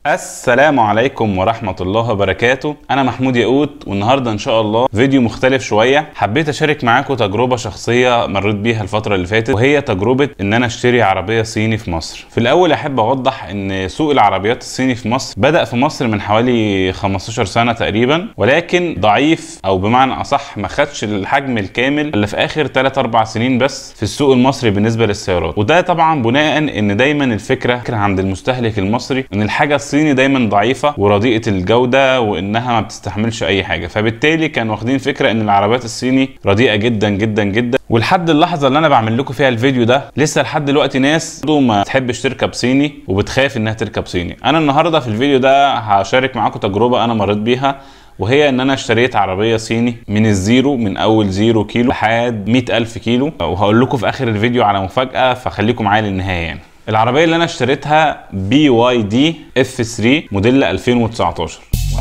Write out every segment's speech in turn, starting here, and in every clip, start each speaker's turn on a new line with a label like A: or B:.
A: السلام عليكم ورحمة الله وبركاته أنا محمود ياقوت والنهاردة إن شاء الله فيديو مختلف شوية حبيت أشارك معاكم تجربة شخصية مريت بيها الفترة اللي فاتت وهي تجربة إن أنا أشتري عربية صيني في مصر في الأول أحب أوضح إن سوق العربيات الصيني في مصر بدأ في مصر من حوالي 15 سنة تقريبا ولكن ضعيف أو بمعنى أصح ما خدش الحجم الكامل اللي في آخر 3 4 سنين بس في السوق المصري بالنسبة للسيارات وده طبعا بناء إن دايما الفكرة فكرة عند المستهلك المصري إن الحاجة الصيني دايما ضعيفه ورديئه الجوده وانها ما بتستحملش اي حاجه فبالتالي كانوا واخدين فكره ان العربيات الصيني رديئه جدا جدا جدا ولحد اللحظه اللي انا بعمل لكم فيها الفيديو ده لسه لحد دلوقتي ناس ما تحبش تركب صيني وبتخاف انها تركب صيني انا النهارده في الفيديو ده هشارك معاكم تجربه انا مريت بيها وهي ان انا اشتريت عربيه صيني من الزيرو من اول زيرو كيلو لحد 100 الف كيلو وهقول لكم في اخر الفيديو على مفاجاه فخليكم معايا للنهايه يعني العربيه اللي انا اشتريتها بي واي دي اف 3 موديل 2019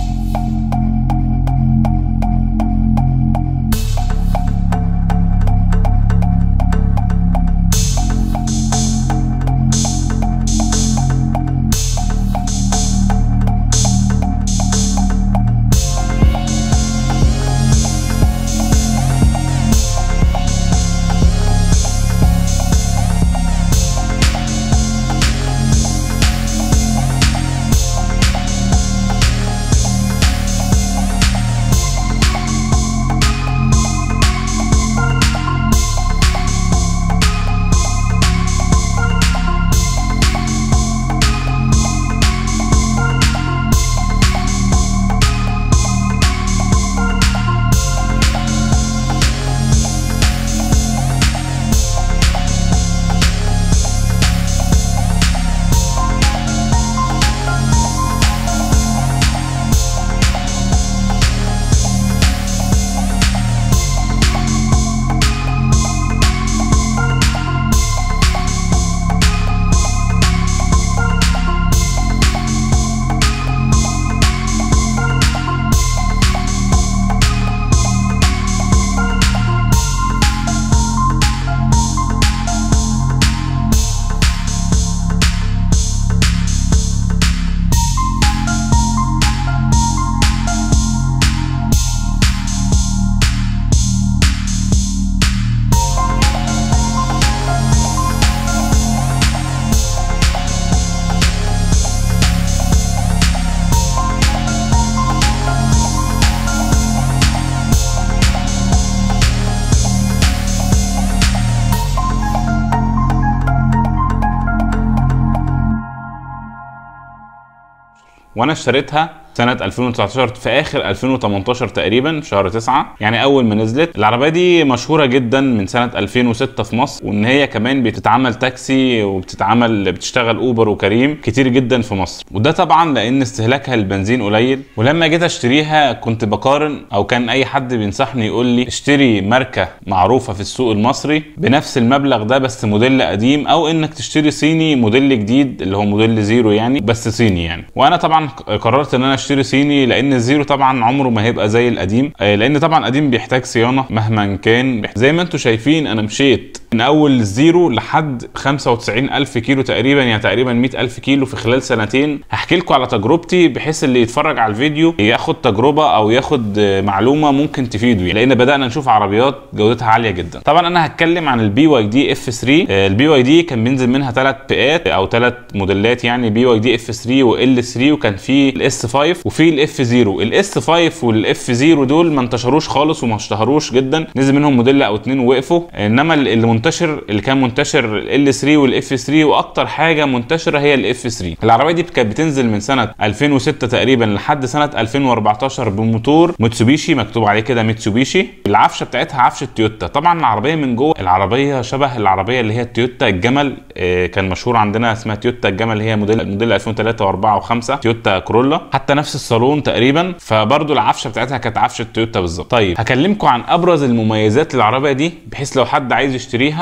A: وانا اشتريتها سنة 2019 في آخر 2018 تقريبا شهر 9 يعني أول ما نزلت العربية دي مشهورة جدا من سنة 2006 في مصر وإن هي كمان بتتعمل تاكسي وبتتعمل بتشتغل أوبر وكريم كتير جدا في مصر وده طبعا لأن استهلاكها للبنزين قليل ولما جيت أشتريها كنت بقارن أو كان أي حد بينصحني يقول لي اشتري ماركة معروفة في السوق المصري بنفس المبلغ ده بس موديل قديم أو إنك تشتري صيني موديل جديد اللي هو موديل زيرو يعني بس صيني يعني وأنا طبعا قررت إن أنا اشتري صيني لان الزيرو طبعا عمره ما هيبقى زي القديم لان طبعا القديم بيحتاج صيانه مهما كان زي ما انتم شايفين انا مشيت من اول الزيرو لحد 95 الف كيلو تقريبا يعني تقريبا 100 الف كيلو في خلال سنتين هحكي لكم على تجربتي بحيث اللي يتفرج على الفيديو ياخد تجربه او ياخد معلومه ممكن تفيده يعني لان بدانا نشوف عربيات جودتها عاليه جدا طبعا انا هتكلم عن البي واي دي اف 3 البي واي دي كان بينزل منها ثلاث فئات او ثلاث موديلات يعني بي واي دي اف 3 وال 3 وكان في الاس 5 وفي الاف 0 الاس 5 والاف 0 دول ما انتشروش خالص وما اشتهروش جدا نزل منهم موديل او اتنين ووقفوا انما اللي منتشر اللي كان منتشر ال 3 والاف 3 واكتر حاجه منتشره هي الاف 3 العربيه دي كانت بتنزل من سنه 2006 تقريبا لحد سنه 2014 بموتور ميتسوبيشي مكتوب عليه كده ميتسوبيشي العفشه بتاعتها عفشه تويوتا طبعا العربيه من جوه العربيه شبه العربيه اللي هي التويوتا الجمل آه، كان مشهور عندنا اسمها تويوتا الجمل اللي هي موديل موديل 2003 و4 و5 تويوتا كرولا حتى نفس الصالون تقريبا فبرضو العفشه بتاعتها كانت عفشه تويوتا بالظبط طيب هكلمكم عن ابرز المميزات للعربيه دي بحيث لو حد عايز يشتريها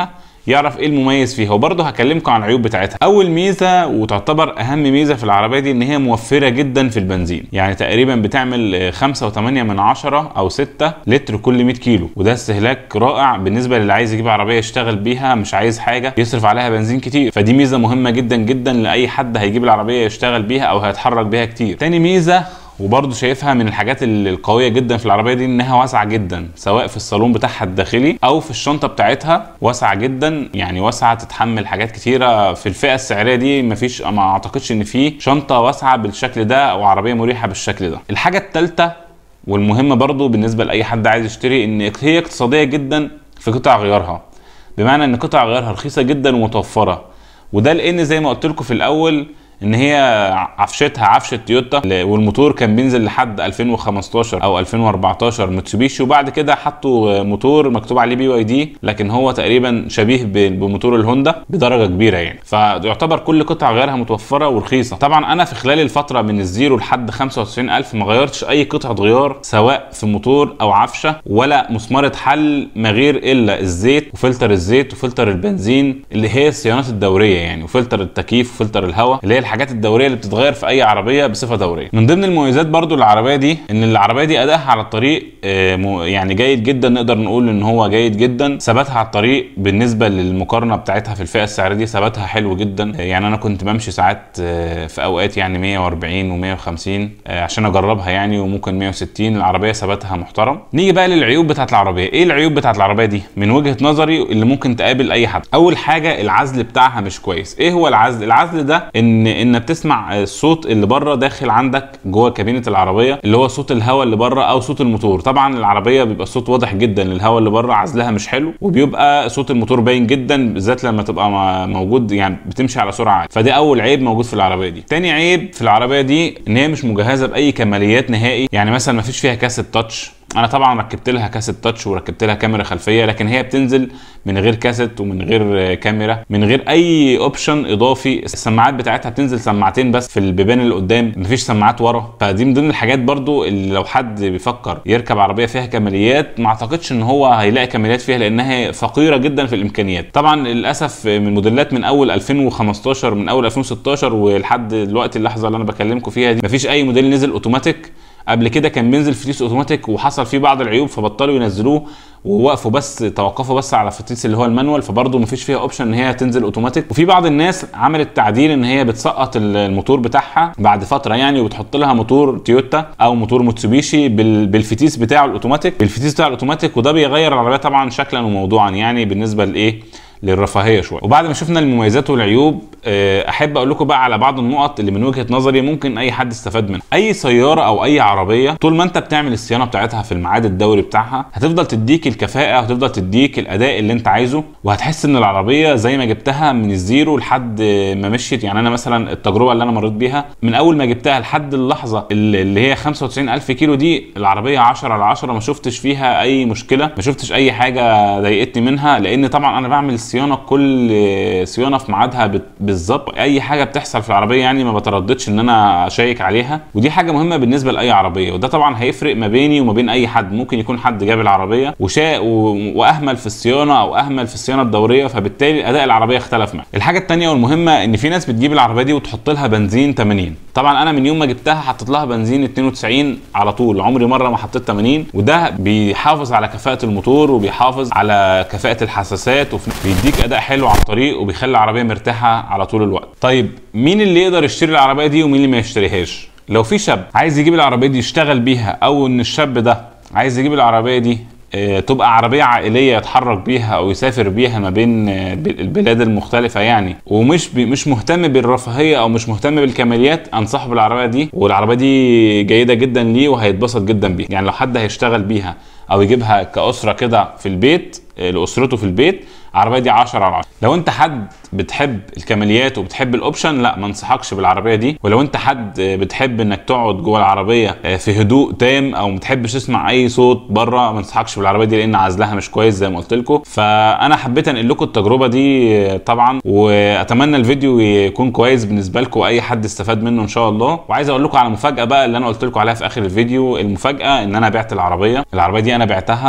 A: يعرف ايه المميز فيها وبرضه هكلمكم عن العيوب بتاعتها اول ميزه وتعتبر اهم ميزه في العربيه دي ان هي موفره جدا في البنزين يعني تقريبا بتعمل 5.8 من 10 او 6 لتر كل 100 كيلو وده استهلاك رائع بالنسبه للي عايز يجيب عربيه يشتغل بيها مش عايز حاجه يصرف عليها بنزين كتير فدي ميزه مهمه جدا جدا لاي حد هيجيب العربيه يشتغل بيها او هيتحرك بيها كتير تاني ميزه وبرضه شايفها من الحاجات القويه جدا في العربيه دي انها واسعه جدا سواء في الصالون بتاعها الداخلي او في الشنطه بتاعتها واسعه جدا يعني واسعه تتحمل حاجات كتيره في الفئه السعريه دي مفيش ما اعتقدش ان في شنطه واسعه بالشكل ده او عربيه مريحه بالشكل ده الحاجه الثالثه والمهمه برضه بالنسبه لاي حد عايز يشتري ان هي اقتصاديه جدا في قطع غيارها بمعنى ان قطع غيارها رخيصه جدا ومتوفره وده لان زي ما قلت لكم في الاول ان هي عفشتها عفشه تويوتا والموتور كان بينزل لحد 2015 او 2014 متسوبيشي وبعد كده حطوا موتور مكتوب عليه بي واي دي لكن هو تقريبا شبيه بموتور الهوندا بدرجه كبيره يعني فيعتبر كل قطع غيرها متوفره ورخيصه طبعا انا في خلال الفتره من الزيرو لحد 95000 ما غيرتش اي قطعه غيار سواء في موتور او عفشه ولا مسمره حل ما غير الا الزيت وفلتر الزيت وفلتر البنزين اللي هي الصيانات الدوريه يعني وفلتر التكييف وفلتر الهواء اللي هي الحاجات الدوريه اللي بتتغير في اي عربيه بصفه دوريه من ضمن المميزات برضو العربيه دي ان العربيه دي ادائها على الطريق يعني جيد جدا نقدر نقول ان هو جيد جدا ثباتها على الطريق بالنسبه للمقارنه بتاعتها في الفئه السعريه دي ثباتها حلو جدا يعني انا كنت بمشي ساعات في اوقات يعني 140 و150 عشان اجربها يعني وممكن 160 العربيه ثباتها محترم نيجي بقى للعيوب بتاعت العربيه ايه العيوب بتاعت العربيه دي من وجهه نظري اللي ممكن تقابل اي حد اول حاجه العزل بتاعها مش كويس ايه هو العزل العزل ده ان ان بتسمع الصوت اللي بره داخل عندك جوه كابينه العربيه اللي هو صوت الهواء اللي بره او صوت الموتور طبعا العربيه بيبقى الصوت واضح جدا للهواء اللي بره عزلها مش حلو وبيبقى صوت الموتور باين جدا بالذات لما تبقى موجود يعني بتمشي على سرعه عاليه فده اول عيب موجود في العربيه دي تاني عيب في العربيه دي ان هي مش مجهزه باي كماليات نهائي يعني مثلا ما فيش فيها كاسه تاتش انا طبعا ركبت لها كاسيت تاتش وركبت لها كاميرا خلفيه لكن هي بتنزل من غير كاسيت ومن غير كاميرا من غير اي اوبشن اضافي السماعات بتاعتها بتنزل سماعتين بس في البيبان اللي قدام مفيش سماعات ورا فدي من ضمن الحاجات برضو اللي لو حد بيفكر يركب عربيه فيها كماليات ما اعتقدش ان هو هيلاقي كماليات فيها لانها فقيره جدا في الامكانيات طبعا للاسف من موديلات من اول 2015 من اول 2016 ولحد دلوقتي اللحظه اللي انا بكلمكم فيها دي مفيش اي موديل نزل اوتوماتيك قبل كده كان بينزل فتيس اوتوماتيك وحصل فيه بعض العيوب فبطلوا ينزلوه ووقفوا بس توقفوا بس على فتيس اللي هو المانوال فبرضه مفيش فيها اوبشن ان هي تنزل اوتوماتيك وفي بعض الناس عملت تعديل ان هي بتسقط الموتور بتاعها بعد فتره يعني وبتحط لها موتور تويوتا او موتور موتسوبيشي بالفتيس بتاعه الاوتوماتيك بالفتيس بتاعه الاوتوماتيك وده بيغير العربيه طبعا شكلا وموضوعا يعني بالنسبه لايه للرفاهيه شويه وبعد ما شفنا المميزات والعيوب احب اقول لكم بقى على بعض النقط اللي من وجهه نظري ممكن اي حد يستفاد منها اي سياره او اي عربيه طول ما انت بتعمل الصيانه بتاعتها في الميعاد الدوري بتاعها هتفضل تديك الكفاءه وهتفضل تديك الاداء اللي انت عايزه وهتحس ان العربيه زي ما جبتها من الزيرو لحد ما مشيت يعني انا مثلا التجربه اللي انا مريت بيها من اول ما جبتها لحد اللحظه اللي هي 95000 كيلو دي العربيه 10 على 10 ما شفتش فيها اي مشكله ما شفتش اي حاجه ضايقتني منها لان طبعا انا بعمل الصيانه كل صيانه في ميعادها بالظبط اي حاجه بتحصل في العربيه يعني ما بترددش ان انا اشيك عليها ودي حاجه مهمه بالنسبه لاي عربيه وده طبعا هيفرق ما بيني وما بين اي حد ممكن يكون حد جاب العربيه وشاء واهمل في الصيانه او اهمل في الصيانه الدوريه فبالتالي اداء العربيه اختلف معاه الحاجه الثانيه والمهمه ان في ناس بتجيب العربيه دي وتحط لها بنزين 80 طبعا انا من يوم ما جبتها حطيت لها بنزين 92 على طول عمري مره ما حطيت 80 وده بيحافظ على كفاءه الموتور وبيحافظ على كفاءه الحساسات وبيديك اداء حلو على الطريق وبيخلي العربيه مرتاحه على طول الوقت طيب مين اللي يقدر يشتري العربيه دي ومين اللي ما يشتريهاش لو في شاب عايز يجيب العربيه دي يشتغل بيها او ان الشاب ده عايز يجيب العربيه دي آه، تبقى عربية عائلية يتحرك بيها أو يسافر بيها ما بين آه، البلاد المختلفة يعني ومش بي مش مهتم بالرفاهية أو مش مهتم بالكماليات أنصحه بالعربية دي والعربية دي جيدة جدا ليه وهيتبسط جدا بيها يعني لو حد هيشتغل بيها أو يجيبها كأسرة كده في البيت آه، لأسرته في البيت العربيه دي 10 على 10 لو انت حد بتحب الكماليات وبتحب الاوبشن لا ما انصحكش بالعربيه دي ولو انت حد بتحب انك تقعد جوه العربيه في هدوء تام او ما بتحبش تسمع اي صوت بره ما انصحكش بالعربيه دي لان عزلها مش كويس زي ما قلت لكم فانا حبيت انقل لكم التجربه دي طبعا واتمنى الفيديو يكون كويس بالنسبه لكم واي حد استفاد منه ان شاء الله وعايز اقول لكم على مفاجاه بقى اللي انا قلت لكم عليها في اخر الفيديو المفاجاه ان انا بعت العربيه العربيه دي انا بعتها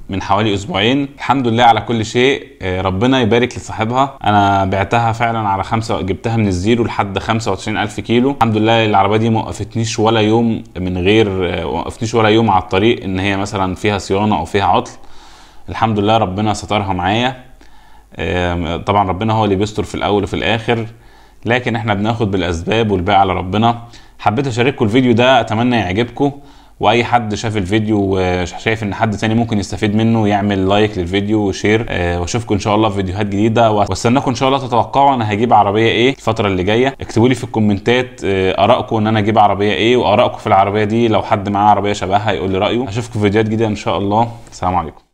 A: من حوالي اسبوعين الحمد لله على كل شيء آه، ربنا يبارك لصاحبها انا بعتها فعلا على خمسة جبتها من الزيرو لحد 25 الف كيلو الحمد لله العربيه دي ما وقفتنيش ولا يوم من غير آه، ما وقفتنيش ولا يوم على الطريق ان هي مثلا فيها صيانه او فيها عطل الحمد لله ربنا سترها معايا آم، طبعا ربنا هو اللي بيستر في الاول وفي الاخر لكن احنا بناخد بالاسباب والباقي على ربنا حبيت اشارككم الفيديو ده اتمنى يعجبكم واي حد شاف الفيديو وشايف ان حد تاني ممكن يستفيد منه يعمل لايك للفيديو وشير آه، واشوفكم ان شاء الله في فيديوهات جديده واستناكم ان شاء الله تتوقعوا انا هجيب عربيه ايه الفتره اللي جايه اكتبوا لي في الكومنتات آه، ارائكم ان انا اجيب عربيه ايه وارائكم في العربيه دي لو حد معاه عربيه شبهها يقول لي رايه اشوفكم في فيديوهات جديده ان شاء الله السلام عليكم